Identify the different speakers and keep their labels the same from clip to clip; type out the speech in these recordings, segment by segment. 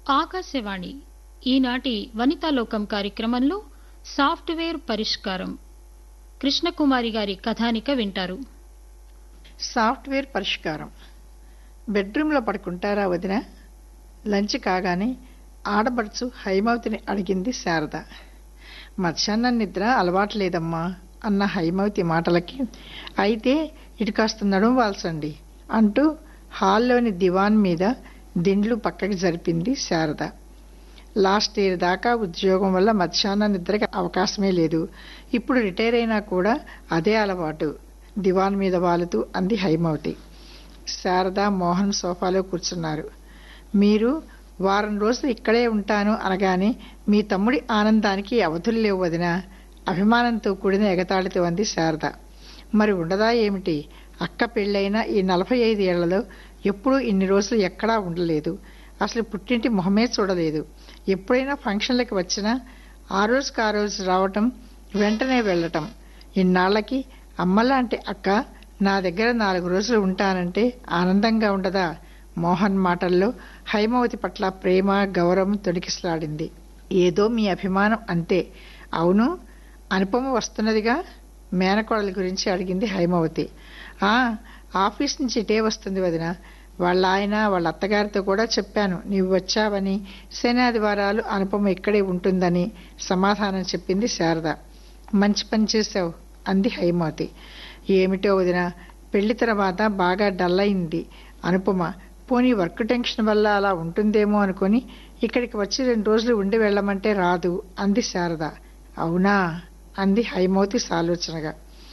Speaker 1: ఆకాశవాణి ఈనాటి వనితాలోకం కార్యక్రమంలో సాఫ్ట్వేర్ పరిష్కారం కృష్ణకుమారి గారి కథానిక వింటారు
Speaker 2: సాఫ్ట్వేర్ పరిష్కారం బెడ్రూమ్లో పడుకుంటారా వదిన లంచ్ కాగానే ఆడబడుచు హైమవతిని అడిగింది శారద మధ్యాహ్నం నిద్ర అలవాట్లేదమ్మా అన్న హైమవతి మాటలకి అయితే ఇటు కాస్త నడుము వాల్సండి అంటూ హాల్లోని దివాన్ మీద దిండ్లు పక్కకి జరిపింది శారద లాస్ట్ ఇయర్ దాకా ఉద్యోగం వల్ల మధ్యాహ్నం నిద్రకి అవకాశమే లేదు ఇప్పుడు రిటైర్ అయినా కూడా అదే అలవాటు దివాన్ మీద వాలుతూ అంది హైమవతి శారద మోహన్ సోఫాలో కూర్చున్నారు మీరు వారం రోజులు ఇక్కడే ఉంటాను అనగానే మీ తమ్ముడి ఆనందానికి అవధులు లేవు వదిన అభిమానంతో కూడిన ఎగతాళితో అంది శారద మరి ఉండదా ఏమిటి అక్క పెళ్ళైన ఈ నలభై ఐదు ఏళ్లలో ఎప్పుడూ ఇన్ని రోజులు ఎక్కడా ఉండలేదు అసలు పుట్టింటి మొహమే చూడలేదు ఎప్పుడైనా ఫంక్షన్లకి వచ్చినా ఆ రోజుకి ఆ రోజు రావటం వెంటనే వెళ్ళటం ఇన్నాళ్ళకి అమ్మలాంటి అక్క నా దగ్గర నాలుగు రోజులు ఉంటానంటే ఆనందంగా ఉండదా మోహన్ మాటల్లో హైమవతి పట్ల ప్రేమ గౌరవం తొడికిసలాడింది ఏదో మీ అభిమానం అంతే అవును అనుపమ వస్తున్నదిగా మేనకోడల గురించి అడిగింది హైమవతి ఆ ఆఫీస్ నుంచి ఇటే వస్తుంది వదిన వాళ్ళ ఆయన వాళ్ళ అత్తగారితో కూడా చెప్పాను నీవు వచ్చావని శని ఆదివారాలు అనుపమ ఇక్కడే ఉంటుందని సమాధానం చెప్పింది శారద మంచి పని చేశావు అంది హైమవతి ఏమిటో వదిన పెళ్లి తర్వాత బాగా డల్ అయింది అనుపమ పోనీ వర్క్ టెన్షన్ వల్ల అలా ఉంటుందేమో అనుకొని ఇక్కడికి వచ్చి రెండు రోజులు ఉండి వెళ్ళమంటే రాదు అంది శారద అవునా అంది హైమవతి సాలోచనగా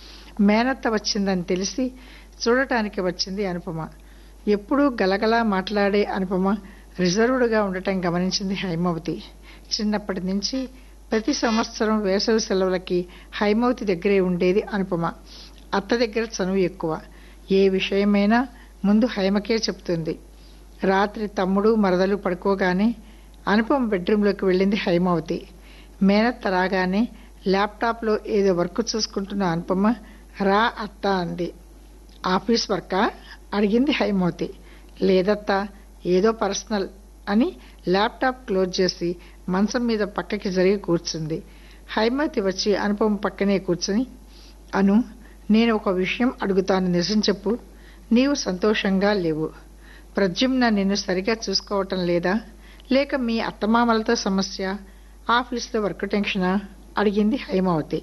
Speaker 2: మేనత్త వచ్చిందని తెలిసి చూడటానికి వచ్చింది అనుపమ ఎప్పుడూ గలగలా మాట్లాడే అనుపమ రిజర్వ్డ్గా ఉండటం గమనించింది హైమవతి చిన్నప్పటి నుంచి ప్రతి సంవత్సరం వేసవి సెలవులకి హైమవతి దగ్గరే ఉండేది అనుపమ అత్త దగ్గర చనువు ఎక్కువ ఏ విషయమైనా ముందు హైమకే చెప్తుంది రాత్రి తమ్ముడు మరదలు పడుకోగానే అనుపమ బెడ్రూమ్లోకి వెళ్ళింది హైమవతి మేనత్త రాగానే ల్యాప్టాప్లో ఏదో వర్క్ చూసుకుంటున్న అనుపమ రా అత్త అంది ఆఫీస్ వర్కా అడిగింది హైమవతి లేదత్తా ఏదో పర్సనల్ అని ల్యాప్టాప్ క్లోజ్ చేసి మంచం మీద పక్కకి జరిగి కూర్చుంది హైమవతి వచ్చి అనుపమ పక్కనే కూర్చుని అను నేను ఒక విషయం అడుగుతాను నిజం చెప్పు నీవు సంతోషంగా లేవు ప్రద్యుమ్న నిన్ను సరిగా చూసుకోవటం లేదా లేక మీ అత్తమామలతో సమస్య ఆఫీస్లో వర్క్ టెన్షనా అడిగింది హైమావతి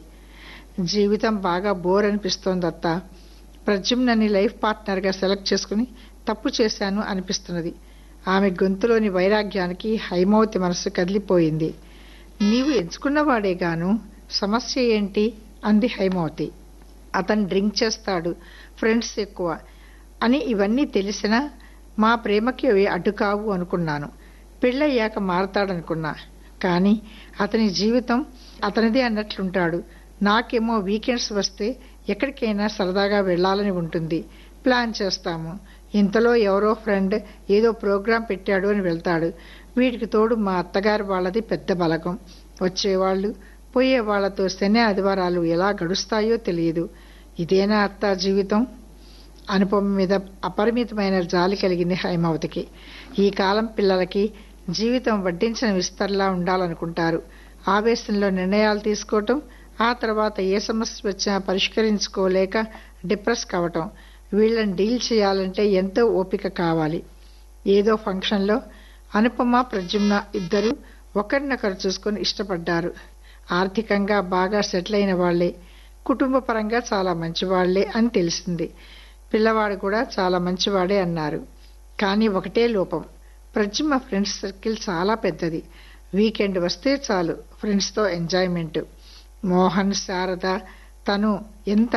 Speaker 2: జీవితం బాగా బోర్ అనిపిస్తోందత్త ప్రద్యుమ్నని లైఫ్ పార్ట్నర్గా సెలెక్ట్ చేసుకుని తప్పు చేశాను అనిపిస్తున్నది ఆమె గొంతులోని వైరాగ్యానికి హైమావతి మనసు కదిలిపోయింది నీవు ఎంచుకున్నవాడే గాను సమస్య ఏంటి అంది హైమావతి అతను డ్రింక్ చేస్తాడు ఫ్రెండ్స్ ఎక్కువ అని ఇవన్నీ తెలిసినా మా ప్రేమకి అవి అడ్డు కావు అనుకున్నాను పెళ్ళయ్యాక మారతాడనుకున్నా కానీ అతని జీవితం అతనిదే అన్నట్లుంటాడు నాకేమో వీకెండ్స్ వస్తే ఎక్కడికైనా సరదాగా వెళ్ళాలని ఉంటుంది ప్లాన్ చేస్తాము ఇంతలో ఎవరో ఫ్రెండ్ ఏదో ప్రోగ్రాం పెట్టాడు అని వెళ్తాడు వీటికి తోడు మా అత్తగారు వాళ్ళది పెద్ద బలగం వచ్చేవాళ్ళు పోయే వాళ్లతో శని ఆదివారాలు ఎలా గడుస్తాయో తెలియదు ఇదేనా అత్త జీవితం అనుపమ మీద అపరిమితమైన జాలి కలిగింది హైమావతికి ఈ కాలం పిల్లలకి జీవితం వడ్డించిన విస్తరలా ఉండాలనుకుంటారు ఆవేశంలో నిర్ణయాలు తీసుకోవటం ఆ తర్వాత ఏ సమస్య వచ్చినా పరిష్కరించుకోలేక డిప్రెస్ కావటం వీళ్ళని డీల్ చేయాలంటే ఎంతో ఓపిక కావాలి ఏదో ఫంక్షన్లో అనుపమ ప్రద్యుమ్న ఇద్దరు ఒకరినొకరు చూసుకొని ఇష్టపడ్డారు ఆర్థికంగా బాగా సెటిల్ అయిన వాళ్లే కుటుంబ పరంగా చాలా మంచివాళ్లే అని తెలిసింది పిల్లవాడు కూడా చాలా మంచివాడే అన్నారు కానీ ఒకటే లోపం ప్రజ్మ ఫ్రెండ్స్ సర్కిల్ చాలా పెద్దది వీకెండ్ వస్తే చాలు ఫ్రెండ్స్తో ఎంజాయ్మెంట్ మోహన్ శారద తను ఎంత